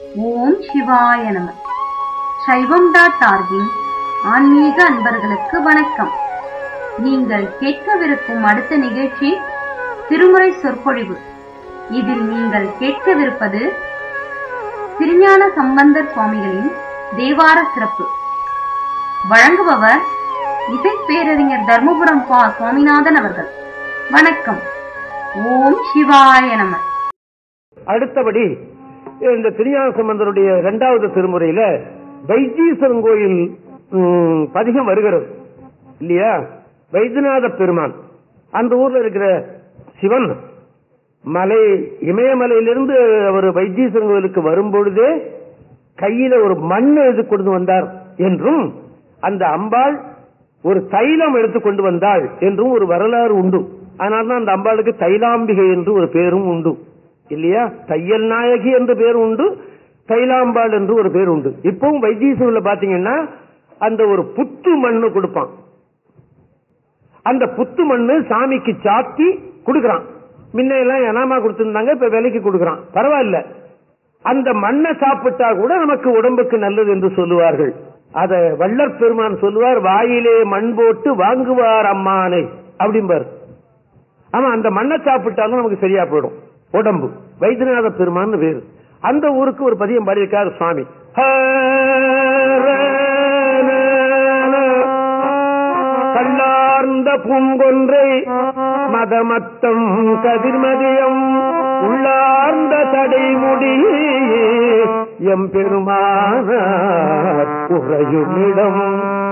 ஓம் சிவாய நம சைவம் டாட் ஆர்கின் ஆன்மீக அன்பர்களுக்கு வணக்கம் நீங்கள் கேட்கவிருக்கும் அடுத்த நிகழ்ச்சி திருமுறை சொற்பொழிவு இதில் நீங்கள் கேட்கவிருப்பது திருஞான சம்பந்தர் சுவாமிகளின் தேவார சிறப்பு வழங்குபவர் இசைப்பேரறிஞர் தர்மபுரம் பா சுவாமிநாதன் அவர்கள் வணக்கம் ஓம் சிவாய நம அடுத்தபடி இந்த திருஞான சம்பந்தருடைய இரண்டாவது திருமுறையில வைத்தீஸ்வரன் கோயில் ம், பதிகம் வருகிறது இல்லையா வைத்தியநாத பெருமான் அந்த ஊர்ல இருக்கிற சிவன் மலை இமயமலையிலிருந்து அவர் வைத்தீஸ்வரன் கோயிலுக்கு வரும்பொழுதே கையில ஒரு மண் எடுத்து கொண்டு வந்தார் என்றும் அந்த அம்பாள் ஒரு தைலம் எடுத்து கொண்டு வந்தாள் என்றும் ஒரு வரலாறு உண்டு அதனால்தான் அந்த அம்பாளுக்கு தைலாம்பிகை என்று ஒரு பேரும் உண்டு இல்லையா தையல் நாயகி என்ற பேர் உண்டு தைலாம்பாள் என்று ஒரு பேர் உண்டு இப்பவும் வைத்தீஸ்வரில் பாத்தீங்கன்னா அந்த ஒரு புத்து மண்ணு கொடுப்பான் அந்த புத்து மண்ணு சாமிக்கு சாத்தி கொடுக்கறான் முன்ன எல்லாம் எனாமா கொடுத்திருந்தாங்க இப்ப விலைக்கு கொடுக்கறான் பரவாயில்ல அந்த மண்ணை சாப்பிட்டா கூட நமக்கு உடம்புக்கு நல்லது என்று சொல்லுவார்கள் அத வள்ளற் பெருமான் சொல்லுவார் வாயிலே மண் போட்டு வாங்குவார் அம்மானை அப்படிம்பார் ஆமா அந்த மண்ணை சாப்பிட்டாலும் நமக்கு சரியா போயிடும் உடம்பு வைத்தியநாத பெருமான் வேறு அந்த ஊருக்கு ஒரு பதியம் பாடியிருக்கார் சுவாமி கல்லார்ந்த பூங்கொன்றை மதமத்தம் கதிர்மதியம் உள்ளார்ந்த தடைமுடி எம் பெருமானார் உறையுமிடம்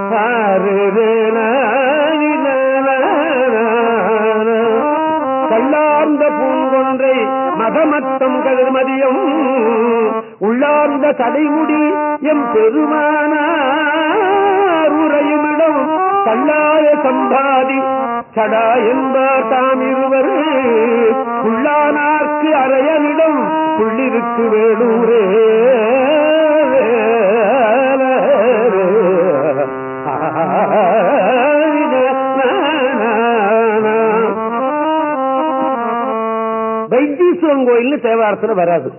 கல்லார்ந்த பூங்கொன்றை மதமத்தம் கதிர்மதியம் உள்ளார்ந்த தடைமுடி எம் பெருமானார் உறையுமிடம் கல்லாய சம்பாதி சடா என்பார் தாம் இருவர் உள்ளானார்க்கு அறையனிடம் புள்ளிருக்கு வேலூரே வைத்தீஸ்வரன் கோயில் தேவாரத்துல வராது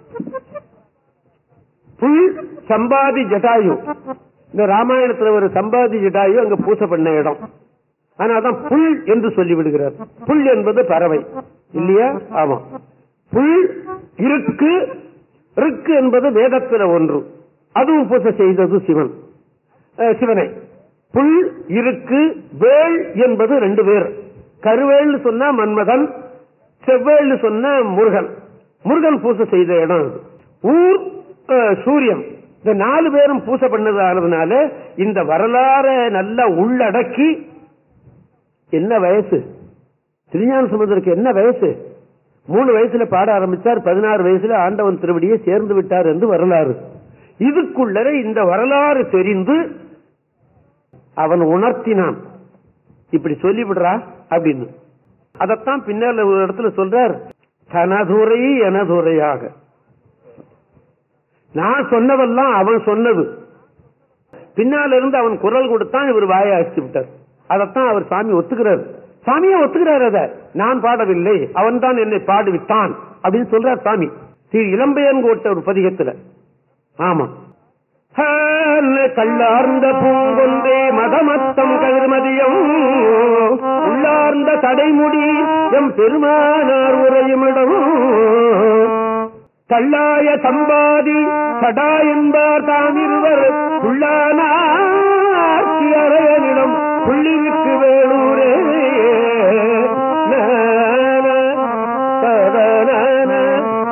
புல் சம்பாதி ஜட்டாயு இந்த ராமாயணத்துல ஒரு சம்பாதி ஜட்டாயு அங்க பூசை பண்ண இடம் ஆனாதான் புல் என்று சொல்லி விடுகிறார் புல் என்பது பறவை இல்லையா ஆமா புல் இருக்கு இருக்கு என்பது வேதத்துல ஒன்று அதுவும் பூசை செய்தது சிவன் அஹ், சிவனை புல் இருக்கு வேள் என்பது ரெண்டு பேர் கருவேள்னு சொன்னா மன்மதன் செவ்வேள்னு சொன்ன முருகன் முருகன் பூசை செய்த இடம் அது ஊர் அஹ், சூரியன் இந்த நாலு பேரும் பூசை பண்ணதானதுனால இந்த வரலாற நல்லா உள்ளடக்கி என்ன வயசு திருஞான சமுதருக்கு என்ன வயசு மூணு வயசுல பாட ஆரம்பிச்சார் பதினாறு வயசுல ஆண்டவன் திருவடியை சேர்ந்து விட்டார் என்று வரலாறு இதுக்குள்ளர இந்த வரலாறு தெரிந்து அவன் உணர்த்தினான் இப்படி சொல்லிவிடுறா அப்படின்னு அதத்தான் பின்னால ஒரு இடத்துல சொல்றார் தனதுரை எனதுரையாக நான் சொன்னதெல்லாம் அவன் சொன்னது பின்னால இருந்து அவன் குரல் கொடுத்தான் இவர் வாயை அடிச்சு விட்டார் அதைத்தான் அவர் சாமி ஒத்துக்கிறார் சாமியே ஒத்துக்கிறார் அத நான் பாடவில்லை அவன் தான் என்னை பாடுவித்தான் அப்படின்னு சொல்றார் சாமி திரு இளம்பையன் கோட்ட ஒரு பதிகத்துல ஆமா கல்லார்ந்த பூங்கொன்றே மதமத்தம் கதிர்மதியம் உள்ளார்ந்த தடைமுடி எம் பெருமானார் உரையுமிடம் கல்லாய சம்பாதி சடா என்பார் தாமிருவர் உள்ளானார்க்கு அறையனிடம் புள்ளிவிக்கு வேலூரே நான, ததனான,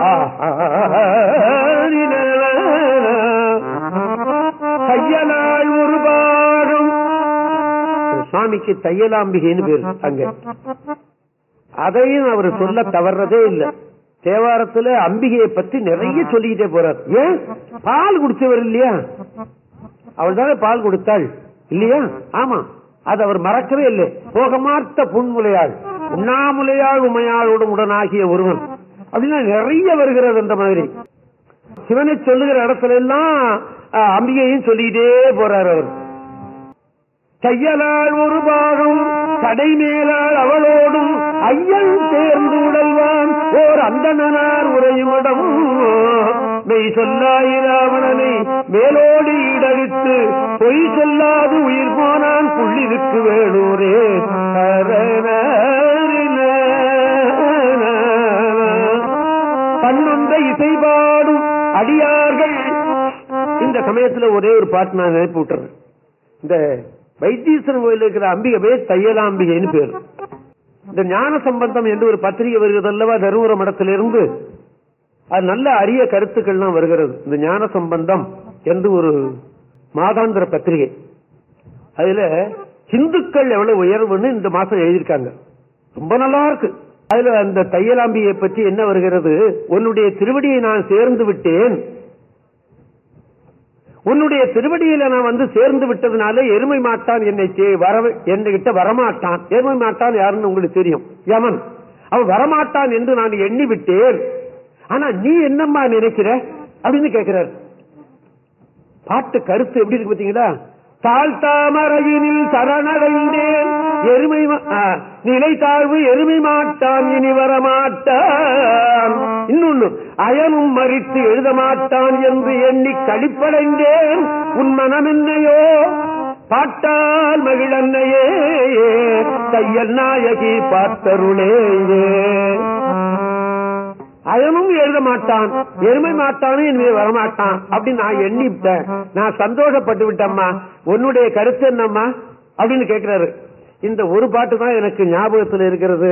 ஆஹாரினான. தையலாள் ஒரு பாகம் சுவாமிக்கு தையலாம்பிகைன்னு பேரு அங்க அதையும் அவர் சொல்ல தவறதே இல்ல தேவாரத்துல அம்பிகையை பத்தி நிறைய சொல்லிக்கிட்டே போறார் ஏன் பால் குடிச்சவர் இல்லையா அவள் தானே பால் கொடுத்தாள் இல்லையா ஆமா அது அவர் மறக்கவே இல்லை போகமார்த்த புன்முலையாள் உண்ணாமுலையாள் உமையாளோடு உடனாகிய ஒருவன் அப்படின்னா நிறைய வருகிறது அந்த மாதிரி சிவனை சொல்லுகிற இடத்துல எல்லாம் அஹ், அம்பிகையும் சொல்லிக்கிட்டே போறார் அவர் தையலாள் ஒரு பாகம் கடை மேலாள் அவளோடும் ஐயன் சேர்ந்து உடல்வான் ஓர் அந்தனார் உரையுமிடம் மெய் சொல்லாயிராவணனை மேலோடு ஈடழித்து பொய் சொல்லாது உயிர் போனான் புள்ளிருக்கு வேலூரே பன்னொந்த இசை பாடும் அடியார்கள் இந்த சமயத்துல ஒரே ஒரு பாட்டு நான் நினைப்பு விட்டுறேன் இந்த வைத்தீஸ்வரன் கோயில் இருக்கிற அம்பிகை பேர் தையலாம்பிகைன்னு பேர் இந்த ஞான சம்பந்தம் என்று ஒரு பத்திரிகை வருகிறது அல்லவா தருமபுர மடத்திலிருந்து அது நல்ல அரிய கருத்துக்கள்லாம் வருகிறது இந்த ஞான சம்பந்தம் என்று ஒரு மாதாந்திர பத்திரிகை அதுல இந்துக்கள் எவ்வளவு உயர்வுன்னு இந்த மாசம் எழுதியிருக்காங்க ரொம்ப நல்லா இருக்கு அதுல அந்த தையலாம்பியை பற்றி என்ன வருகிறது உன்னுடைய திருவடியை நான் சேர்ந்து விட்டேன் உன்னுடைய திருவடியில நான் வந்து சேர்ந்து விட்டதுனால எருமை மாட்டான் என்னை தே- வர என்கிட்ட வரமாட்டான் எருமை மாட்டான் யாருன்னு உங்களுக்கு தெரியும் யமன் அவன் வரமாட்டான் என்று நான் எண்ணி விட்டேன் ஆனா நீ என்னம்மா நினைக்கிற அப்படின்னு கேட்கிறார் பாட்டு கருத்து எப்படி இருக்கு பாத்தீங்களா தாழ்த்தாமரையினில் சரணடைந்தேன் எருமை மா- ஆ, நிலை தாழ்வு எருமை மாட்டான் இனி வரமாட்டான் இன்னொன்னு அயனும் மறித்து எழுத மாட்டான் என்று எண்ணி கழிப்படைந்தேன் உன் மனம் என்னையோ பாட்டால் மகிழன்னையே தையல் நாயகி பார்த்தருளே அயனும் எழுத மாட்டான் எருமை மாட்டானும் இனிமே வரமாட்டான் அப்படின்னு நான் எண்ணிவிட்டேன் நான் சந்தோஷப்பட்டு விட்டேம்மா உன்னுடைய கருத்து என்னம்மா அப்படின்னு கேட்கிறாரு இந்த ஒரு பாட்டு தான் எனக்கு ஞாபகத்தில் இருக்கிறது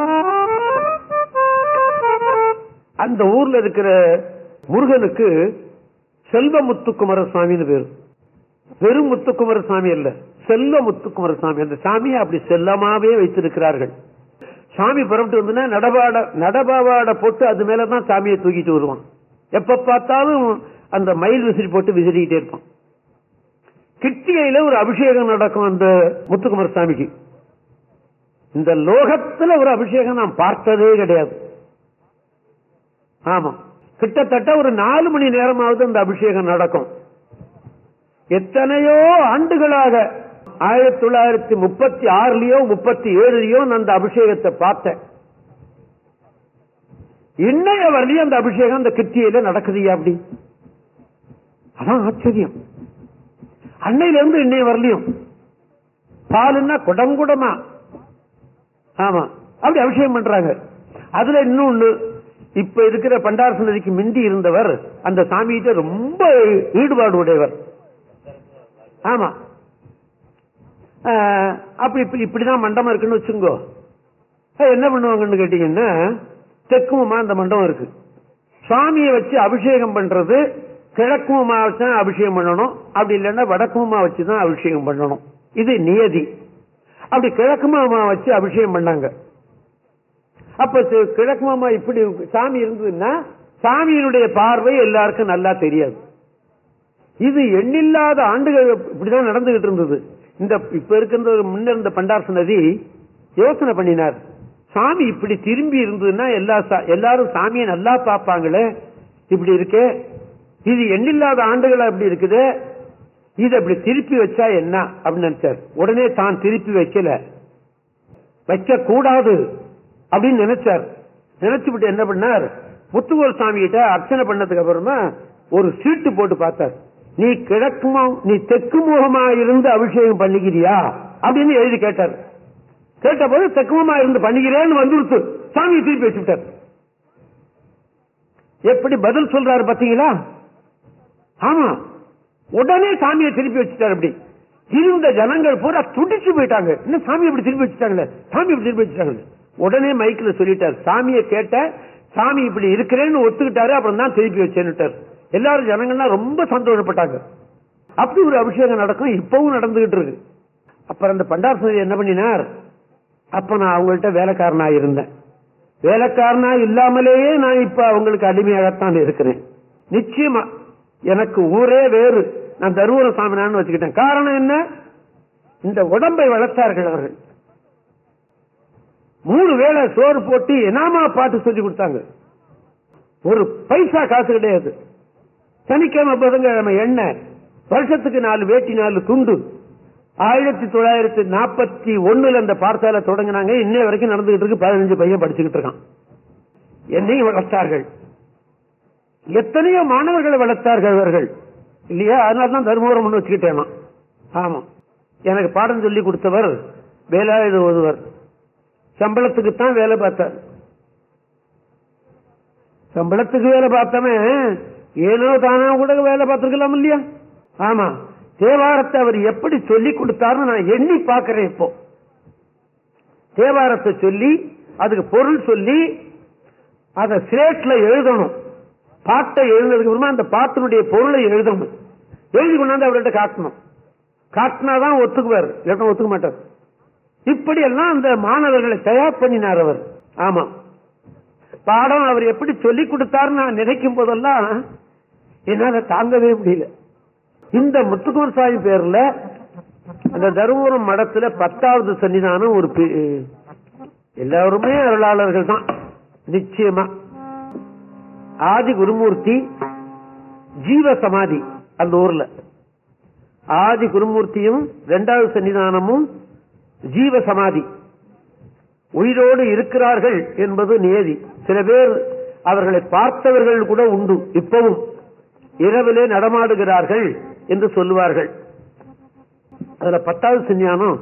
அந்த ஊர்ல இருக்கிற முருகனுக்கு செல்வ முத்துக்குமர சுவாமின்னு பேரு வெறும் முத்துக்குமர சாமி அல்ல செல்வ முத்துக்குமர சாமி அந்த சாமியை அப்படி செல்லமாவே வைத்திருக்கிறார்கள் சாமி புறப்பட்டு வந்துன்னா நடபாட நடபாவாட போட்டு அது மேலதான் சாமியை தூக்கிட்டு வருவான் எப்ப பார்த்தாலும் அந்த மயில் விசிறி போட்டு விசிறிக்கிட்டே இருப்பான் கிட்டிகையில ஒரு அபிஷேகம் நடக்கும் அந்த முத்துக்குமார சாமிக்கு இந்த லோகத்துல ஒரு அபிஷேகம் நான் பார்த்ததே கிடையாது ஆமா கிட்டத்தட்ட ஒரு நாலு மணி நேரமாவது அந்த அபிஷேகம் நடக்கும் எத்தனையோ ஆண்டுகளாக ஆயிரத்தி தொள்ளாயிரத்தி முப்பத்தி ஆறுலயோ முப்பத்தி ஏழுலயோ நான் அந்த அபிஷேகத்தை பார்த்தேன் இன்னைய வரலையும் அந்த அபிஷேகம் அந்த கிருத்தியில நடக்குதுயா அப்படி அதான் ஆச்சரியம் அன்னையில இருந்து இன்னைய வரலையும் பாலுன்னா குடங்குடமா ஆமா அப்படி அபிஷேகம் பண்றாங்க அதுல இன்னொன்னு இப்ப இருக்கிற பண்டார சன்னதிக்கு மிந்தி இருந்தவர் அந்த சாமிகிட்ட ரொம்ப ஈடுபாடு உடையவர் ஆமா ஆஹ், அப்படி இப்படி இப்படிதான் மண்டபம் இருக்குன்னு வச்சுங்கோ அஹ், என்ன பண்ணுவாங்கன்னு கேட்டீங்கன்னா தெற்குமா அந்த மண்டபம் இருக்கு சுவாமியை வச்சு அபிஷேகம் பண்றது கிழக்குமா வச்சு தான் அபிஷேகம் பண்ணணும் அப்படி இல்லைன்னா வடக்குமா வச்சு தான் அபிஷேகம் பண்ணணும் இது நியதி அப்படி கிழக்கு மாமா வச்சு அபிஷேகம் பண்ணாங்க அப்ப சி- கிழக்கு மாமா இப்படி சாமி இருந்ததுன்னா சாமியினுடைய பார்வை எல்லாருக்கும் நல்லா தெரியாது இது எண்ணில்லாத ஆண்டுகள் இப்படிதான் நடந்துகிட்டு இருந்தது இந்த இப்ப இருக்கின்ற ஒரு முன்ன இருந்த பண்டாரச நதி யோசனை பண்ணினார் சாமி இப்படி திரும்பி இருந்ததுன்னா எல்லா சா- எல்லாரும் சாமியை நல்லா பார்ப்பாங்களே இப்படி இருக்கே இது எண்ணில்லாத ஆண்டுகளா இப்படி இருக்குது இது அப்படி திருப்பி வச்சா என்ன அப்படின்னு நினைச்சார் உடனே தான் திருப்பி வைக்கல வைக்க கூடாது அப்படின்னு நினைச்சார் நினைச்சுவிட்டு என்ன பண்ணார் முத்துகோல் சாமி கிட்ட அர்ச்சனை பண்ணதுக்கு அப்புறமா ஒரு சீட்டு போட்டு பார்த்தார் நீ கிழக்குமா நீ தெற்கு முகமா இருந்து அபிஷேகம் பண்ணிக்கிறியா அப்படின்னு எழுதி கேட்டார் கேட்டபோது தெக்குமமா இருந்து பண்ணிக்கிறேன்னு வந்துருத்து சாமியை திருப்பி வச்சுட்டார் எப்படி பதில் சொல்றாரு பாத்தீங்களா ஆமா உடனே சாமியை திருப்பி வச்சுட்டாரு அப்படி இருந்த ஜனங்கள் பூரா துடிச்சு போயிட்டாங்க இன்னும் சாமி இப்படி திருப்பி வச்சுட்டாங்களே சாமி இப்படி திருப்பி வச்சுட்டாங்களே உடனே மைக்ல சொல்லிட்டார் சாமியை கேட்ட சாமி இப்படி இருக்கிறேன்னு ஒத்துக்கிட்டாரு அப்புறம் தான் திருப்பி வச்சேன்னுட்டார் எல்லாரும் ஜனங்கள்லாம் ரொம்ப சந்தோஷப்பட்டாங்க அப்படி ஒரு அபிஷேகம் நடக்கும் இப்பவும் நடந்துகிட்டு இருக்கு அப்புறம் அந்த பண்டார சுவாமி என்ன பண்ணினார் அப்ப நான் அவங்கள்ட்ட வேலைக்காரனா இருந்தேன் வேலைக்காரனா இல்லாமலேயே நான் இப்ப அவங்களுக்கு அடிமையாகத்தான் இருக்கிறேன் நிச்சயமா எனக்கு ஊரே வேறு நான் தருவூர சாமினான்னு வச்சுக்கிட்டேன் காரணம் என்ன இந்த உடம்பை வளர்த்தார்கள் அவர்கள் மூணு வேளை சோறு போட்டு எனாமா பாட்டு சொல்லி கொடுத்தாங்க ஒரு பைசா காசு கிடையாது சனிக்கிழமை புதன்கிழமை எண்ணெய் வருஷத்துக்கு நாலு வேட்டி நாலு துண்டு ஆயிரத்தி தொள்ளாயிரத்தி நாற்பத்தி ஒண்ணுல அந்த பாடசாலை தொடங்கினாங்க இன்னைய வரைக்கும் நடந்துகிட்டு இருக்கு பதினஞ்சு பையன் படிச்சுக்கிட்டு இருக்கான் என்னையும் வளர்த்தார்கள் எத்தனையோ மாணவர்களை வளர்த்தார்கள் அவர்கள் இல்லையா அதனால தான் தர்மபுரம் ஒண்ணு வச்சுக்கிட்டேன் நான். ஆமா எனக்கு பாடம் சொல்லி கொடுத்தவர் வேலாயுத ஓதுவர் சம்பளத்துக்கு தான் வேலை பார்த்தார் சம்பளத்துக்கு வேலை பார்த்தவன் ஏனோ தானா கூட வேலை பார்த்திருக்கலாம் இல்லையா ஆமா தேவாரத்தை அவர் எப்படி சொல்லி கொடுத்தாருன்னு நான் எண்ணி பார்க்கிறேன் இப்போ தேவாரத்தை சொல்லி அதுக்கு பொருள் சொல்லி அதை ஸ்லேட்ல எழுதணும் பாட்டை எழுதுறதுக்கு அப்புறமா அந்த பாட்டினுடைய பொருளை எழுதணும் எழுதி கொண்டாந்து அவர்கிட்ட காட்டணும் காட்டினாதான் ஒத்துக்குவார் இல்லைன்னா ஒத்துக்க மாட்டார் இப்படி எல்லாம் அந்த மாணவர்களை தயார் பண்ணினார் அவர் ஆமா பாடம் அவர் எப்படி சொல்லி கொடுத்தாருன்னு நான் நினைக்கும் போதெல்லாம் என்னால தாங்கவே முடியல இந்த முத்துக்குமர் சாமி பேர்ல அந்த தருமபுரம் மடத்துல பத்தாவது சன்னிதானம் ஒரு பி- எல்லாருமே அருளாளர்கள் தான் நிச்சயமா ஆதி குருமூர்த்தி ஜீவ சமாதி அந்த ஊர்ல ஆதி குருமூர்த்தியும் இரண்டாவது சன்னிதானமும் ஜீவ சமாதி உயிரோடு இருக்கிறார்கள் என்பது நியதி சில பேர் அவர்களை பார்த்தவர்கள் கூட உண்டு இப்பவும் இரவிலே நடமாடுகிறார்கள் என்று சொல்லுவார்கள் அதுல பத்தாவது சன்னியானம்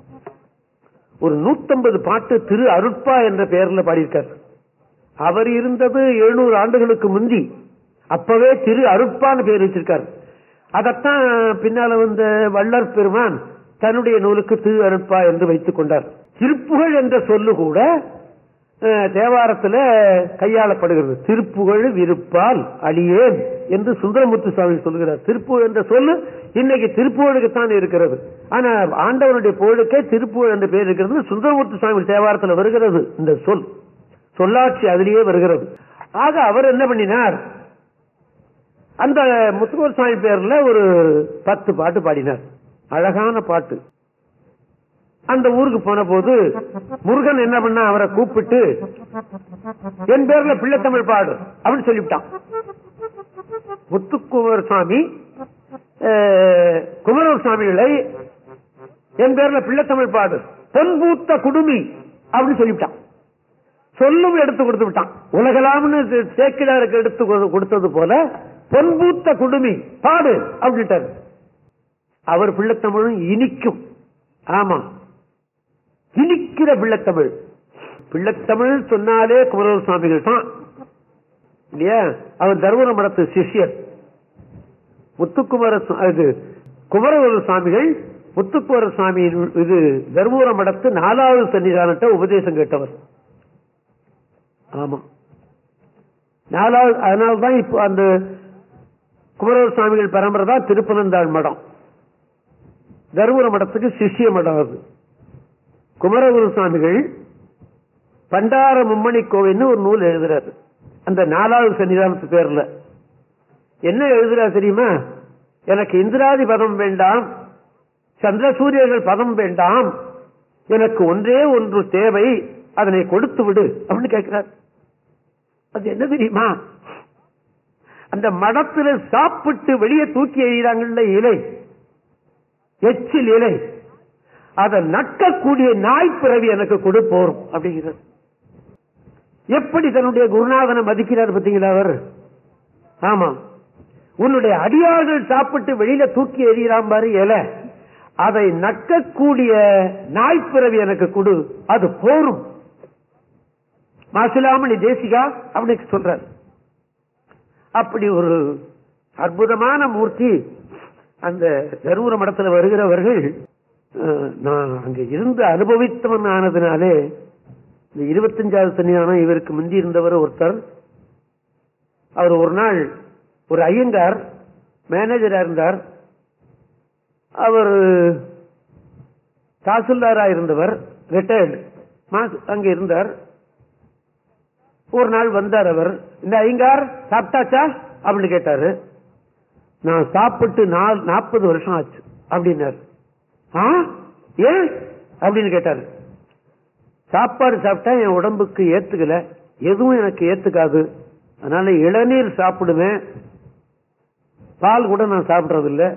ஒரு நூத்தம்பது பாட்டு திரு அருட்பா என்ற பெயர்ல பாடியிருக்கார் அவர் இருந்தது எழுநூறு ஆண்டுகளுக்கு முந்தி அப்பவே திரு அருட்பான்னு பேர் வச்சிருக்கார் அதத்தான் பின்னால வந்த வள்ளற் பெருமான் தன்னுடைய நூலுக்கு திரு அருட்பா என்று வைத்துக் கொண்டார் திருப்புகழ் என்ற சொல்லு கூட அஹ், தேவாரத்துல கையாளப்படுகிறது திருப்புகழ் விருப்பால் அழியேன் என்று சுந்தரமுத்து சுவாமி சொல்கிறார் திருப்புகழ் என்ற சொல்லு இன்னைக்கு திருப்புகழுக்குத்தான் இருக்கிறது ஆனா ஆண்டவனுடைய புகழுக்கே திருப்புகழ் என்ற பெயர் இருக்கிறது சுந்தரமுத்து சுவாமி தேவாரத்துல வருகிறது இந்த சொல் சொல்லாட்சி அதிலேயே வருகிறது ஆக அவர் என்ன பண்ணினார் அந்த முத்துக்குமர் சுவாமி பேர்ல ஒரு பத்து பாட்டு பாடினார் அழகான பாட்டு அந்த ஊருக்கு போன போது முருகன் என்ன பண்ணா அவரை கூப்பிட்டு என் பேர்ல பிள்ளைத்தமிழ் பாடு அப்படின்னு சொல்லிவிட்டான் முத்துக்குமர் சுவாமி அஹ், குமரர் சுவாமிகளை என் பேர்ல பிள்ளைத்தமிழ் பாடு பொன்பூத்த குடுமி அப்படின்னு சொல்லிவிட்டான் சொல்லும் எடுத்து கொடுத்து விட்டான் உலகலாம்னு சே- சேக்கிழாருக்கு எடுத்து கொடு- கொடுத்தது போல பொன்பூத்த குடுமி பாடு அப்படின்ட்டார் அவர் பிள்ளைத்தமிழும் இனிக்கும் ஆமா இனிக்கிற பிள்ளைத்தமிழ் பிள்ளைத்தமிழ் சொன்னாலே குமரவர் சுவாமிகள் தான் இல்லையா அவர் தருமபுர மடத்து சிஷ்யர் முத்துக்குமர சு- இது குமரகுரு சுவாமிகள் முத்துக்குமர சுவாமியின் இது தருமபுர மடத்து நாலாவது சன்னிதானத்தை உபதேசம் கேட்டவர் ஆமா நாலாவது அதனால்தான் இப்போ அந்த குமரகுரு சுவாமிகள் பரம்பரை தான் திருப்பனந்தாள் மடம் தருமபுர மடத்துக்கு சிஷ்ய மடம் அது குமரகுரு சுவாமிகள் பண்டார மும்மணி கோவில்னு ஒரு நூல் எழுதுறாரு அந்த நாலாவது சன்னிதானத்து பேர்ல என்ன எழுதுறாரு தெரியுமா எனக்கு இந்திராதி பதம் வேண்டாம் சந்திரசூரியர்கள் பதம் வேண்டாம் எனக்கு ஒன்றே ஒன்று தேவை அதனை கொடுத்து விடு அப்படின்னு கேட்கிறார் அது என்ன தெரியுமா அந்த மடத்துல சாப்பிட்டு வெளியே தூக்கி எறிகிறாங்கல்ல இலை எச்சில் இலை அதை நட்டக்கூடிய நாய் பிறவி எனக்கு கொடு போரும் அப்படிங்கிறார் எப்படி தன்னுடைய குருநாதனை மதிக்கிறார் பார்த்தீங்களா அவர் ஆமா உன்னுடைய அடியார்கள் சாப்பிட்டு வெளியில தூக்கி எறிகிறான் பாரு இலை அதை நக்கக்கூடிய நாய்ப்பிறவி எனக்கு கொடு அது போரும் மாசிலாமணி தேசிகா அப்படின்னு சொல்றார் அப்படி ஒரு அற்புதமான மூர்த்தி அந்த தருமபுர மடத்துல வருகிறவர்கள் அஹ், நான் அங்க இருந்து அனுபவித்தவன் ஆனதுனாலே இந்த இருபத்தஞ்சாவது சன்னிதானம் இவருக்கு முந்தி இருந்தவர் ஒருத்தர் அவர் ஒரு நாள் ஒரு ஐயங்கார் மேனேஜரா இருந்தார் அவர் தாசில்தாரா இருந்தவர் ரிட்டையர்டு அங்க இருந்தார் ஒரு நாள் வந்தார் அவர் இந்த ஐயங்கார் சாப்பிட்டாச்சா அப்படின்னு கேட்டாரு நான் சாப்பிட்டு நால் நாற்பது வருஷம் ஆச்சு அப்படின்னாரு ஆ ஏன் அப்படின்னு கேட்டாரு சாப்பாடு சாப்பிட்டா என் உடம்புக்கு ஏத்துக்கல எதுவும் எனக்கு ஏத்துக்காது அதனால இளநீர் சாப்பிடுவேன் பால் கூட நான் சாப்பிடுறது இல்ல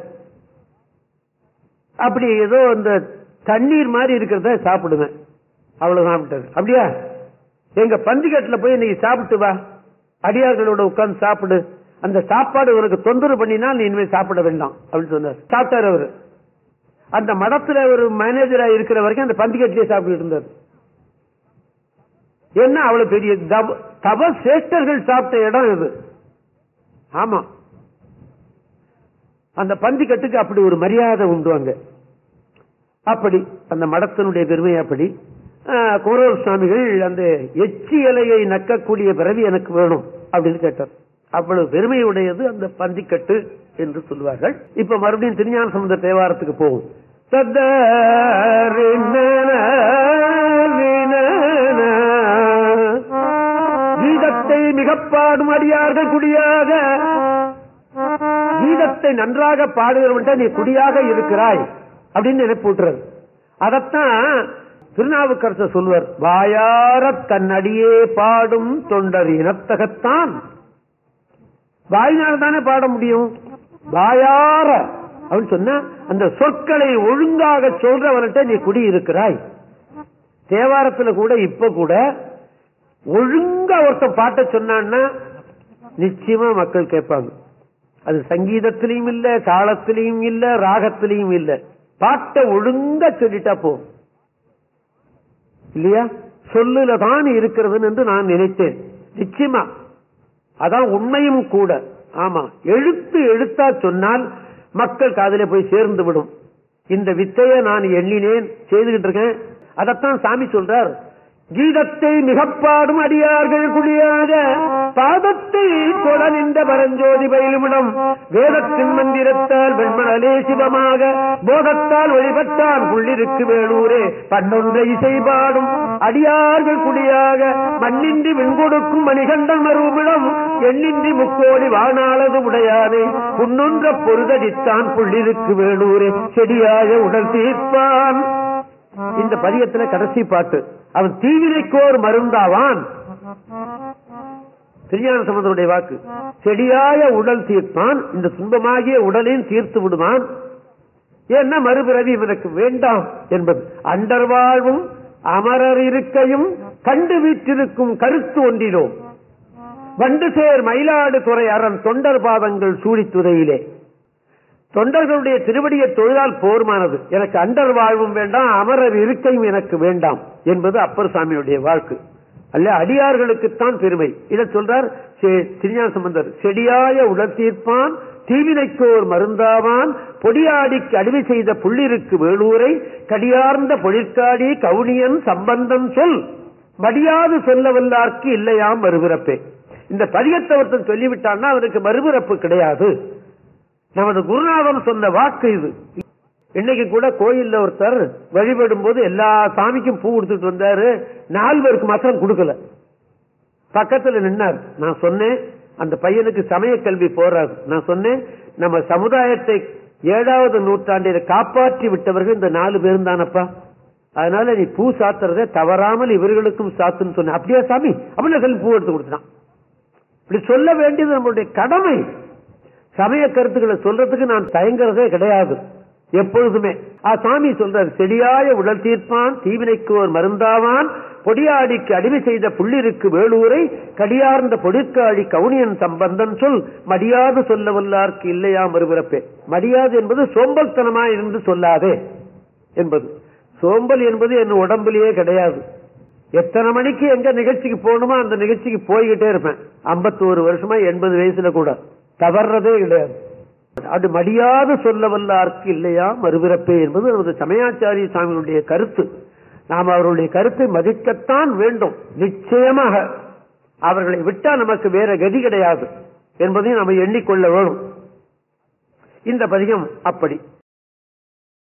அப்படி ஏதோ இந்த தண்ணீர் மாதிரி இருக்கிறத சாப்பிடுவேன் அவ்வளவு சாப்பிட்டாரு அப்படியா எங்க பந்திகட்டுல போய் இன்னைக்கு சாப்பிட்டு வா அடியார்களோட உட்கார்ந்து சாப்பிடு அந்த சாப்பாடு உனக்கு தொந்தரவு பண்ணினா நீ இனிமேல் சாப்பிட வேண்டாம் அப்படின்னு சொன்னார் சாப்பிட்டாரு அவரு அந்த மடத்துல ஒரு மேனேஜரா இருக்கிற வரைக்கும் அந்த பந்திகட்டிலே சாப்பிட்டு இருந்தார் என்ன அவ்வளவு பெரிய தவ- தவ சேஷ்டர்கள் சாப்பிட்ட இடம் இது ஆமா அந்த பந்திக்கட்டுக்கு அப்படி ஒரு மரியாதை உண்டு அங்க அப்படி அந்த மடத்தினுடைய பெருமை அப்படி ஆஹ், குமரவர் சுவாமிகள் அந்த எச்சி இலையை நக்கக்கூடிய பிறவி எனக்கு வேணும் அப்படின்னு கேட்டார் அவ்வளவு பெருமையுடையது அந்த பந்திக்கட்டு என்று சொல்வார்கள் இப்ப மறுபடியும் திருஞான சமுத தேவாரத்துக்கு போகும் கீதத்தை மிகப் பாடும் அடியார்கள் குடியாக கீதத்தை நன்றாக பாடுகிறவன்ட்ட நீ குடியாக இருக்கிறாய் அப்படின்னு நினைப்பூட்டுறது அதத்தான் திருநாவுக்கரசர் சொல்வர் வாயார தன் அடியே பாடும் தொண்டர் இனத்தகத்தான் வாயினால் தானே பாட முடியும் வாயார அப்படின்னு சொன்னா அந்த சொற்களை ஒழுங்காக சொல்றவன்கிட்ட நீ குடி இருக்கிறாய் தேவாரத்துல கூட இப்ப கூட ஒழுங்கா ஒருத்தன் பாட்ட சொன்னான்னா நிச்சயமா மக்கள் கேட்பாங்க அது சங்கீதத்திலையும் இல்ல தாளத்திலையும் இல்ல ராகத்திலையும் இல்ல பாட்டை ஒழுங்கா சொல்லிட்டா போதும் இல்லையா சொல்லுல தான் இருக்கிறதுன்னு என்று நான் நினைத்தேன் நிச்சயமா அதான் உண்மையும் கூட ஆமா எழுத்து எழுத்தா சொன்னால் மக்கள் காதிலே போய் சேர்ந்து விடும் இந்த வித்தையை நான் எண்ணினேன் செய்துகிட்டு இருக்கேன் அதத்தான் சாமி சொல்றார் கீதத்தை மிகப்பாடும் அடியார்கள் குடியாக பாதத்தை தொட நின்ற பரஞ்சோதி பயிலுமிடம் வேதத்தின் மந்திரத்தால் வெண்மணலே சிவமாக போதத்தால் வழிபட்டான் புள்ளிருக்கு வேலூரே பன்னொன்றை இசை பாடும் அடியார்கள் குடியாக மண்ணின்றி விண்கொடுக்கும் மணிகண்டன் மறுபிடம் எண்ணின்றி முக்கோடி வானாளது உடையானே புன்னொன்ற பொருதடித்தான் புள்ளிருக்கு வேலூரே செடியாக உடல் தீர்ப்பான் இந்த பதியத்துல கடைசி பாட்டு அவன் தீவினைக்கோர் மருந்தாவான் திருஞான சம்பந்தருடைய வாக்கு செடியாய உடல் தீர்ப்பான் இந்த துன்பமாகிய உடலையும் தீர்த்து விடுவான் என்ன மறுபிறவி இவனுக்கு வேண்டாம் என்பது அண்டர் வாழ்வும் அமரர் இருக்கையும் கண்டு வீற்றிருக்கும் கருத்து ஒன்றிலோம் வண்டு சேர் மயிலாடு துறை அரண் தொண்டர் பாதங்கள் சூழித்துறையிலே தொண்டர்களுடைய திருவடியை தொழுதால் போர்மானது எனக்கு அண்டர் வாழ்வும் வேண்டாம் அமரர் இருக்கையும் எனக்கு வேண்டாம் என்பது அப்பர் சாமியுடைய வாழ்க்கு அல்ல அடியார்களுக்குத்தான் பெருமை இதை சொல்றார் செ- திருஞான சம்பந்தர் செடியாய உடல் தீர்ப்பான் தீவினைக்கோர் மருந்தாவான் பொடியாடிக்கு அடிமை செய்த புள்ளிருக்கு வேலூரை கடியார்ந்த பொழிற்காடி கவுனியன் சம்பந்தம் சொல் மடியாது சொல்ல வல்லார்க்கு இல்லையாம் மறுபிறப்பே இந்த பதியத்தை ஒருத்தன் சொல்லிவிட்டான்னா அவனுக்கு மறுபிறப்பு கிடையாது நமது குருநாதன் சொன்ன வாக்கு இது இன்னைக்கு கூட கோயில்ல ஒருத்தர் வழிபடும் போது எல்லா சாமிக்கும் பூ கொடுத்துட்டு வந்தாரு நாலு பேருக்கு மாத்திரம் கொடுக்கல பக்கத்துல நின்னார் நான் சொன்னேன் அந்த பையனுக்கு சமய கல்வி போறாது நான் சொன்னேன் நம்ம சமுதாயத்தை ஏழாவது நூற்றாண்டில காப்பாற்றி விட்டவர்கள் இந்த நாலு பேரும் தானப்பா அதனால நீ பூ சாத்துறதை தவறாமல் இவர்களுக்கும் சாத்துன்னு சொன்ன அப்படியா சாமி அப்படின்னு சொல்லி பூ எடுத்து கொடுத்தான் இப்படி சொல்ல வேண்டியது நம்மளுடைய கடமை சமய கருத்துக்களை சொல்றதுக்கு நான் தயங்குறதே கிடையாது எப்பொழுதுமே ஆ சாமி சொல்றார் செடியாய உடல் தீர்ப்பான் தீவினைக்கு ஒரு மருந்தாவான் பொடியாடிக்கு அடிமை செய்த புள்ளிருக்கு வேலூரை கடியார்ந்த பொடிற்காடி கவுனியன் சம்பந்தன் சொல் மடியாது சொல்ல வல்லார்க்கு இல்லையா மறுபிறப்பே மடியாது என்பது சோம்பல்தனமா இருந்து சொல்லாதே என்பது சோம்பல் என்பது என் உடம்பிலேயே கிடையாது எத்தனை மணிக்கு எங்க நிகழ்ச்சிக்கு போகணுமோ அந்த நிகழ்ச்சிக்கு போய்கிட்டே இருப்பேன் 51 வருஷமா எண்பது வயசுல கூட தவறதே கிடையாது அது மடியாது சொல்ல வல்லார்க்கு இல்லையா மறுபிறப்பே என்பது நமது சமயாச்சாரிய சாமிகளுடைய கருத்து நாம் அவர்களுடைய கருத்தை மதிக்கத்தான் வேண்டும் நிச்சயமாக அவர்களை விட்டா நமக்கு வேற கதி கிடையாது என்பதையும் நம்ம எண்ணிக்கொள்ள வேணும் இந்த பதிகம் அப்படி